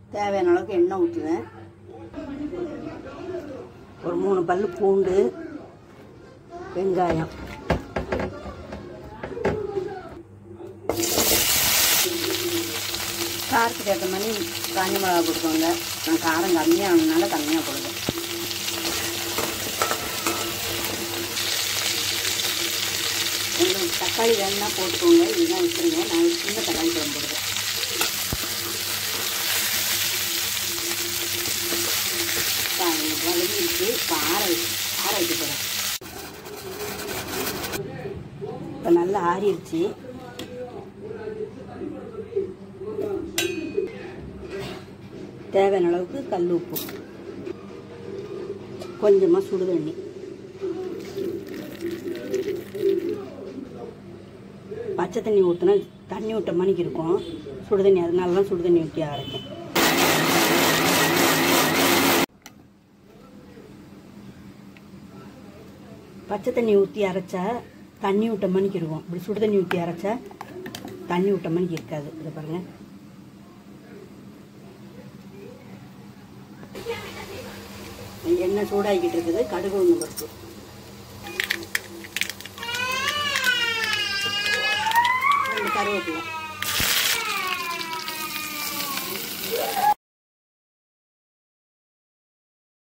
தேவையான அளவுக்கு எண்ணெய் ஊற்றுவேன் ஒரு மூணு பல்லு பூண்டு வெங்காயம் காரத்துக்கு ஏற்ற மாதிரி காஞ்ச மிளகா போட்டுக்கோங்க நான் காரம் கம்மியானதுனால கம்மியாக போடுவேன் உங்களுக்கு தக்காளி வேணும்னா போட்டுக்கோங்க இதுதான் வச்சுருங்க நான் சின்ன தக்காளி குழம்பு போடுவேன் வதங்கி இருக்கு இப்போ ஆற வச்சு ஆற வைக்க போகிறேன் இப்போ நல்லா ஆறிடுச்சு தேவையான அளவுக்கு கல் உப்பு கொஞ்சமாக சுடு தண்ணி பச்சை தண்ணி ஊற்றினா தண்ணி விட்ட மணிக்கு இருக்கும் சுடு தண்ணி அதனால தான் சுடு தண்ணி ஊற்றி அரைக்கும் பச்சை தண்ணி ஊற்றி அரைச்சா தண்ணி விட்ட மணிக்கு இருக்கும் இப்படி சுடு தண்ணி ஊற்றி அரைச்சா தண்ணி விட்ட மணிக்கு இருக்காது இதை பாருங்க எண்ணெய் சூடாகிக்கிட்டு இருக்குது கடுகு ஒன்று பருப்பு ரெண்டு கருவேப்பிலை